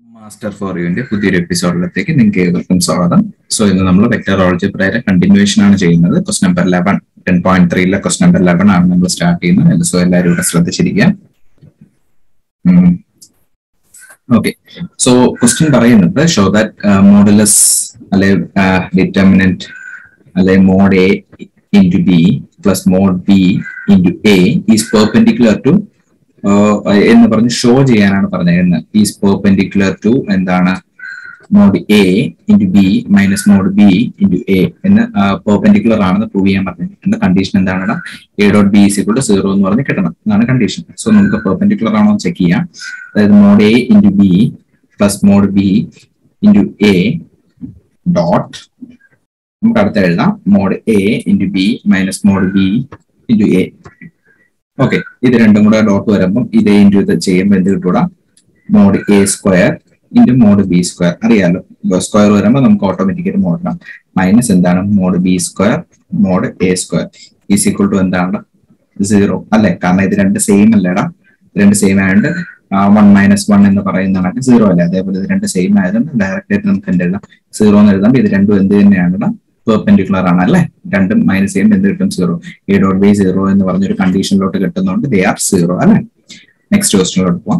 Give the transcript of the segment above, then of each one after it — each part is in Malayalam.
മാസ്റ്റർ ഫോർ യുവിന്റെ പുതിയൊരു എപ്പിസോഡിലേക്ക് നിങ്ങൾക്ക് ഏവർക്കും സ്വാഗതം സോ ഇന്ന് നമ്മൾ വെക്ടർ ഓൾജിബ്രയുടെ കണ്ടിന്യൂവേഷൻ ആണ് ചെയ്യുന്നത് quest number eleven ten point ത്രീയിലെ ക്വസ്റ്റ് നമ്പർ ലെവൻ ആണ് നമ്മൾ സ്റ്റാർട്ട് ചെയ്യുന്നത് സോ എല്ലാവരും ഇവിടെ ശ്രദ്ധിച്ചിരിക്കുക ഓക്കെ സോ ക്വസ്റ്റ്യൻ പറയുന്നത് ഷോ ദാറ്റ് മോഡലസ് അല്ലെ ഡിറ്റർമിനന്റ് അല്ലെ mod A into B plus mod B into A is perpendicular to എന്ന് പറഞ്ഞ് ഷോ ചെയ്യാനാണ് പറഞ്ഞത് ഈസ് പെർപെൻഡിക്കുലർ ടു എന്താണ് mod A into B minus mod B into A എന്ന് പെർപെൻഡിക്കുലർ ആണെന്ന് പ്രൂവ് ചെയ്യാൻ പറഞ്ഞിട്ടുണ്ട് കണ്ടീഷൻ എന്താണ് A dot B is equal to zero എന്ന് പറഞ്ഞ് കിട്ടണം എന്നാണ് കണ്ടീഷൻ സോ നമുക്ക് പെർപെൻഡിക്കുലർ ആണോ ചെക്ക് ചെയ്യാം അതായത് mod A into B plus mod B into A dot നമുക്ക് അടുത്ത എഴുതാം mod A into B minus mod B into A okay ഇത് രണ്ടും കൂടെ ഡോട്ട് വരുമ്പോൾ ഇതേ ഇൻറ്റു ഇത് ചെയ്യുമ്പോൾ എന്ത് കിട്ടൂടാ mod A square into mod B square അറിയാലോ സ്ക്വയർ വരുമ്പോൾ നമുക്ക് ഓട്ടോമാറ്റിക്കലി മോഡ് ഇടാം മൈനസ് എന്താണ് mod B square mod A square is equal to എന്താണ് സീറോ അല്ലെ കാരണം ഇത് രണ്ട് സെയിം അല്ലേടാ രണ്ട് സെയിം ആയതുകൊണ്ട് വൺ മൈനസ് വൺ എന്ന് പറയുന്നതാണ് സീറോ അല്ലേ അതേപോലെ ഇത് രണ്ട് സെയിം ആയതുകൊണ്ട് ഡയറക്റ്റ് ആയിട്ട് നമുക്ക് എന്ത് എഴുതാം സീറോ എന്ന് എഴുതാം ഇത് രണ്ടും എന്ത് തന്നെയാണ് പെർപെൻഡിക്കുലർ ആണ് അല്ലെ രണ്ടും മൈനസ് ചെയ്യുമ്പോൾ എന്ത് കിട്ടും zero A dot B zero എന്ന് പറഞ്ഞൊരു കണ്ടീഷനിലോട്ട് കിട്ടുന്നതുകൊണ്ട് ദേ ആർ സീറോ അല്ലെ നെക്സ്റ്റ് ക്വസ്റ്റിനോട്ട് പോവാം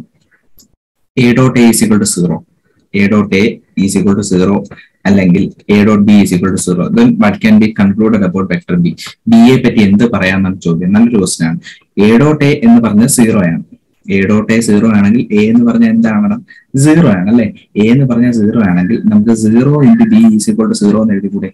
A dot A is equal to zero A dot A is equal to zero അല്ലെങ്കിൽ A dot B is equal to zero then what can be concluded about vector B B A പറ്റി എന്ത് പറയാമെന്നാണ് ചോദ്യം നല്ലൊരു ക്വസ്റ്റൻ ആണ് എ ഡോട്ട് എ എന്ന് പറഞ്ഞത് സീറോ ആണ് എ ഡോട്ട് എ സീറോ ആണെങ്കിൽ എ എന്ന് പറഞ്ഞാൽ എന്താണ് സീറോ ആണ് അല്ലെ എ എന്ന് പറഞ്ഞാൽ സീറോ ആണെങ്കിൽ നമുക്ക് zero into B is equal to zero എന്ന് എഴുതിക്കൂടെ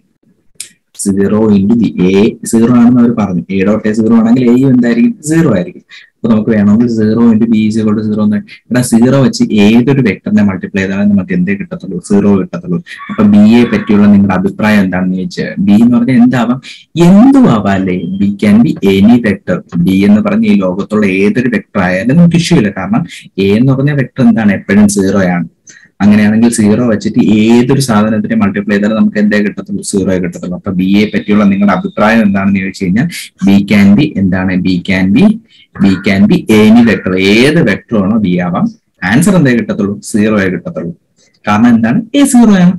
zero into B A zero ആണെന്ന് അവർ പറഞ്ഞു എ ഡോട്ട് എ സീറോ ആണെങ്കിൽ എയും എന്തായിരിക്കും സീറോ ആയിരിക്കും അപ്പൊ നമുക്ക് വേണമെങ്കിൽ zero into B zero to zero ഇവിടെ സീറോ വെച്ച് ഏതൊരു വെക്ടറിനെ മൾട്ടിപ്ലൈ ചെയ്താലും നമുക്ക് എന്തേ കിട്ടത്തുള്ളൂ സീറോ കിട്ടത്തുള്ളൂ അപ്പൊ ബി എ പറ്റിയുള്ള നിങ്ങളുടെ അഭിപ്രായം എന്താണെന്ന് ചോദിച്ചാൽ ബി എന്ന് പറഞ്ഞാൽ എന്താവാം എന്തും ആവാം അല്ലേ B can be any vector B എന്ന് പറഞ്ഞ ഈ ലോകത്തുള്ള ഏതൊരു വെക്ടർ ആയാലും നമുക്ക് ഇഷ്യൂ ഇല്ല കാരണം എ എന്ന് പറഞ്ഞ വെക്ടർ എന്താണ് എപ്പോഴും സീറോ ആണ് അങ്ങനെയാണെങ്കിൽ സീറോ വെച്ചിട്ട് ഏതൊരു സാധനത്തിനെ മൾട്ടിപ്ലൈ ചെയ്താലും നമുക്ക് എന്തേ കിട്ടത്തുള്ളൂ സീറോ കിട്ടത്തുള്ളൂ അപ്പൊ ബി എ പറ്റിയുള്ള നിങ്ങളുടെ അഭിപ്രായം എന്താണെന്ന് ചോദിച്ചു കഴിഞ്ഞാൽ ബി ക്യാൻ ബി എന്താണ് B can be B can be any vector ഏത് വെക്ടർ ആണോ ബി ആവാം ആൻസർ എന്തേ കിട്ടത്തുള്ളൂ സീറോയെ കിട്ടത്തുള്ളൂ കാരണം എന്താണ് എ സീറോ ആണ്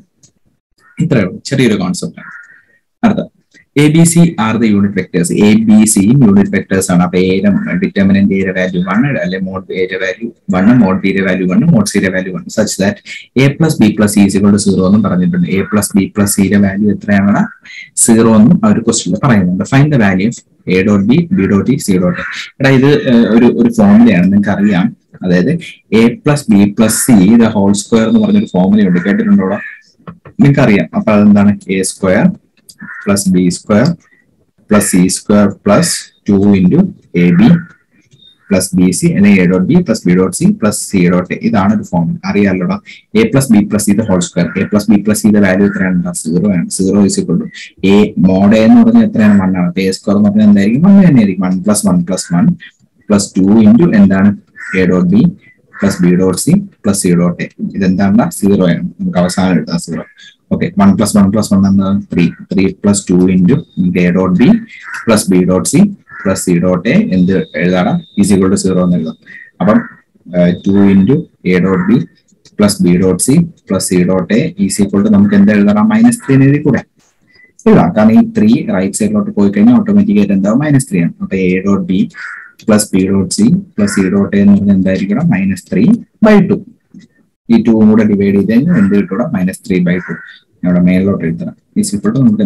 ഇത്രയേ ഉള്ളൂ ചെറിയൊരു കോൺസെപ്റ്റ് ആണ് അടുത്ത A B C are the unit vectors A B സിയും യൂണിറ്റ് വെക്ടേഴ്സ് ആണ് അപ്പൊ എയുടെ ഡിറ്റർമിനന്റ് എയുടെ വാല്യൂ വൺ അല്ലെ മോഡ് എയുടെ വാല്യൂ വൺ മോഡ് ബിയുടെ വാല്യൂ വൺ മോഡ് സിയുടെ value one such that A plus B plus C is equal to zero എന്നും പറഞ്ഞിട്ടുണ്ട് എ പ്ലസ് ബി പ്ലസ് സിയുടെ വാല്യൂ എത്രയാണ് സീറോ എന്നും ആ ഒരു ക്വസ്റ്റിൽ പറയുന്നുണ്ട് fine the value of A dot B B dot E C dot എടാ ഇത് ഒരു ഒരു ഫോമുലയാണ് നിങ്ങൾക്ക് അറിയാം അതായത് A plus B plus C the whole square എന്ന് പറഞ്ഞൊരു ഫോമുലയുണ്ട് കേട്ടിട്ടുണ്ടോ നിങ്ങൾക്ക് അറിയാം അപ്പൊ അതെന്താണ് A square plus B square plus C square plus two into A B plus B C അല്ലെങ്കിൽ A dot B plus B dot C plus C dot A ഇതാണ് ഒരു ഫോം അറിയാമല്ലോടാ A plus B plus C whole square A plus B plus സിയുടെ വാല്യൂ എത്രയാണ് സീറോ ആണ് zero is equal to A mod എന്ന് പറഞ്ഞാൽ എത്രയാണ് വൺ ആണ് എ സ്ക്വയർ എന്ന് പറഞ്ഞാൽ എന്തായിരിക്കും വൺ തന്നെയായിരിക്കും one plus one plus one plus two into എന്താണ് A dot B plus B dot C plus C dot A ഇതെന്താണ് സീറോ ആണ് നമുക്ക് അവസാനം എടുത്താൽ zero okay one plus one plus one എന്താണ് three three plus two into A dot B plus B dot C plus C dot A എന്ത് എഴുതാടാ ഈസിക്വൾ ടു സീറോ എന്ന് എഴുതാം അപ്പം two into A dot B plus B dot C plus C dot A is equal to നമുക്ക് എന്ത് എഴുതാം മൈനസ് ത്രീ എന്ന് എഴുതി കൂടെ എഴുതാം കാരണം ഈ ത്രീ റൈറ്റ് സൈഡിലോട്ട് പോയി കഴിഞ്ഞാൽ ഓട്ടോമാറ്റിക്കായിട്ട് എന്താവും മൈനസ് ത്രീ ആണ് അപ്പൊ A dot B plus B dot C plus C dot A എന്ന് പറഞ്ഞാൽ എന്തായിരിക്കണം മൈനസ് ത്രീ ബൈ ടു ഈ ടൂ കൂടെ ഡിവൈഡ് ചെയ്ത് കഴിഞ്ഞാൽ എന്ത് കിട്ടൂടാ മൈനസ് ത്രീ ബൈ ടു ഇവിടെ മേളിലോട്ട് എഴുതണം ഈസിക്വൾ ടു നമുക്ക്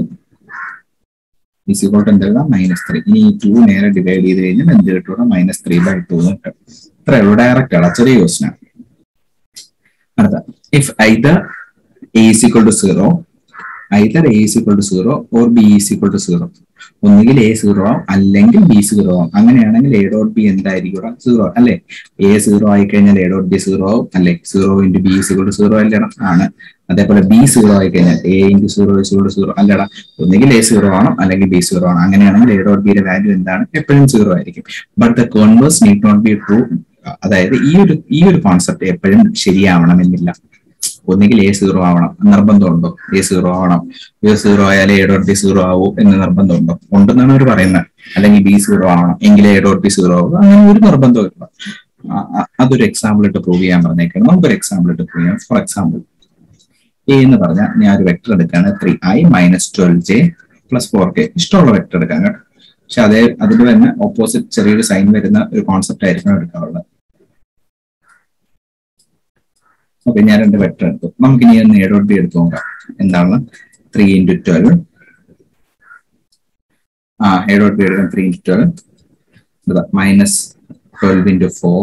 ഈസിക്വൾ ടു എന്ത് എഴുതാം മൈനസ് ത്രീ ഇനി ഈ ടു നേരെ ഡിവൈഡ് ചെയ്ത് കഴിഞ്ഞാൽ എന്ത് കിട്ടൂടാ മൈനസ് ത്രീ ബൈ ടു എന്ന് കിട്ടും ഇത്ര ഉള്ളൂ ഡയറക്റ്റ് ആണ് ചെറിയ ക്വസ്റ്റൻ ആണ് അടുത്ത if either A is equal to zero either A is equal to zero or B is equal to zero ഒന്നുകിൽ എ സീറോ ആവും അല്ലെങ്കിൽ ബി സീറോ ആവും അങ്ങനെയാണെങ്കിൽ എ ഡോട്ട് ബി എന്തായിരിക്കും സീറോ അല്ലെ എ സീറോ ആയി കഴിഞ്ഞാൽ എ ഡോട്ട് ബി സീറോ ആവും അല്ലെ zero into B zero zero അല്ലേടാ ആണ് അതേപോലെ ബി സീറോ ആയി കഴിഞ്ഞാൽ A into zero zero zero അല്ലടാ ഒന്നുകിൽ എ സീറോ ആണോ അല്ലെങ്കിൽ ബി സീറോ ആണോ അങ്ങനെയാണെങ്കിൽ എ ഡോട്ട് ബിയുടെ വാല്യൂ എന്താണ് എപ്പോഴും സീറോ ആയിരിക്കും but the converse need not be true അതായത് ഈ ഒരു ഈ ഒരു കോൺസെപ്റ്റ് എപ്പോഴും ശരിയാവണമെന്നില്ല ഒന്നുകിൽ എ സീറോ ആവണം നിർബന്ധമുണ്ടോ എ സീറോ ആവണം എ സീറോ ആയാലേ എ ഡോട്ട് ബി സീറോ ആവൂ എന്ന് നിർബന്ധമുണ്ടോ ഉണ്ടെന്നാണ് അവർ പറയുന്നത് അല്ലെങ്കിൽ ബി സീറോ ആവണം എങ്കിലേ എ ഡോട്ട് ബി സീറോ ആവൂ അങ്ങനെ ഒരു നിർബന്ധവും ഇല്ല അതൊരു എക്സാമ്പിൾ ഇട്ട് പ്രൂവ് ചെയ്യാൻ പറഞ്ഞേക്കാണ് നമുക്കൊരു എക്സാമ്പിൾ ഇട്ട് പ്രൂവ് ചെയ്യാം ഫോർ എക്സാമ്പിൾ എ എന്ന് പറഞ്ഞാൽ ഞാൻ ഒരു വെക്ടർ എടുക്കുകയാണ് three I minus twelve J plus four K ഇഷ്ടമുള്ള വെക്ടർ എടുക്കാം കേട്ടോ പക്ഷെ അതേ അതിൽ തന്നെ ഓപ്പോസിറ്റ് ചെറിയൊരു സൈൻ വരുന്ന ഒരു കോൺസെപ്റ്റ് ആയിരിക്കണം എടുക്കാറുള്ളത് ഓക്കെ ഞാൻ രണ്ട് വെക്ടർ എടുത്തു നമുക്ക് ഇനി ഒന്ന് എ ഡോട്ട് ബി എടുത്തു നോക്കാം എന്താണ് ത്രീ ഇൻറ്റു ട്വൽവ് ആ എ ഡോട്ട് ബി എടുക്കാം three into twelve minus twelve into four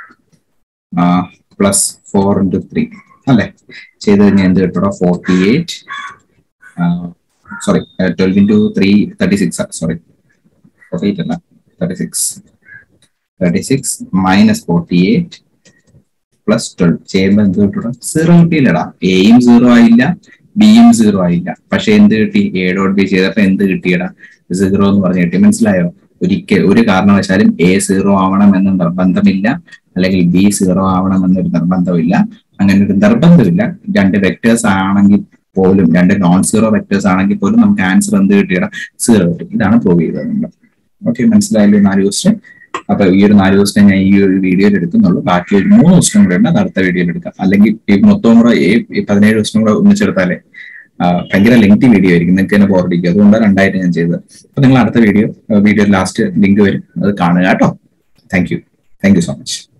plus four into three അല്ലേ ചെയ്ത് കഴിഞ്ഞാൽ എന്ത് കിട്ടണം forty eight sorry twelve into three thirty six sorry forty eight അല്ല thirty six thirty six minus forty eight plus twelve ചെയ്യുമ്പോൾ എന്ത് കിട്ടണം സീറോ കിട്ടിയില്ലടാ എയും സീറോ ആയില്ല ബിയും സീറോ ആയില്ല പക്ഷെ എന്ത് കിട്ടി എ ഡോട്ട് ബി ചെയ്തപ്പോ എന്ത് കിട്ടിയടാ സീറോ എന്ന് പറഞ്ഞു കിട്ടി മനസ്സിലായോ ഒരിക്കൽ ഒരു കാരണവശാലും എ സീറോ ആവണം എന്ന് നിർബന്ധമില്ല അല്ലെങ്കിൽ ബി സീറോ ആവണം എന്നൊരു നിർബന്ധമില്ല അങ്ങനെ ഒരു നിർബന്ധമില്ല രണ്ട് വെക്ടേഴ്സ് ആണെങ്കിൽ പോലും രണ്ട് നോൺ സീറോ വെക്ടേഴ്സ് ആണെങ്കിൽ പോലും നമുക്ക് ആൻസർ എന്ത് കിട്ടിയടാ സീറോ കിട്ടി ഇതാണ് പ്രൂവ് ചെയ്തത് നമ്മൾ ഓക്കെ മനസ്സിലായല്ലോ നാല് ക്വസ്റ്റ്യൻ അപ്പൊ ഈ ഒരു നാല് ക്വസ്റ്റ്യൻ ഞാൻ ഈ ഒരു വീഡിയോയിൽ എടുക്കുന്നുള്ളൂ ബാക്കി ഒരു മൂന്ന് ക്വസ്റ്റ്യൻ കൂടെ ഉണ്ട് അത് അടുത്ത വീഡിയോയിൽ എടുക്കാം അല്ലെങ്കിൽ ഈ മൊത്തവും കൂടെ ഈ പതിനേഴ് ക്വസ്റ്റ്യൻ കൂടെ ഒന്നിച്ചെടുത്താലേ ഭയങ്കര ലെങ്തി വീഡിയോ ആയിരിക്കും നിങ്ങൾക്ക് തന്നെ ബോറടിക്കും അതുകൊണ്ടാണ് രണ്ടായിരം ഞാൻ ചെയ്തത് അപ്പൊ നിങ്ങൾ അടുത്ത വീഡിയോ വീഡിയോ ലാസ്റ്റ് ലിങ്ക് വരും അത് കാണുക കേട്ടോ thank you thank you so much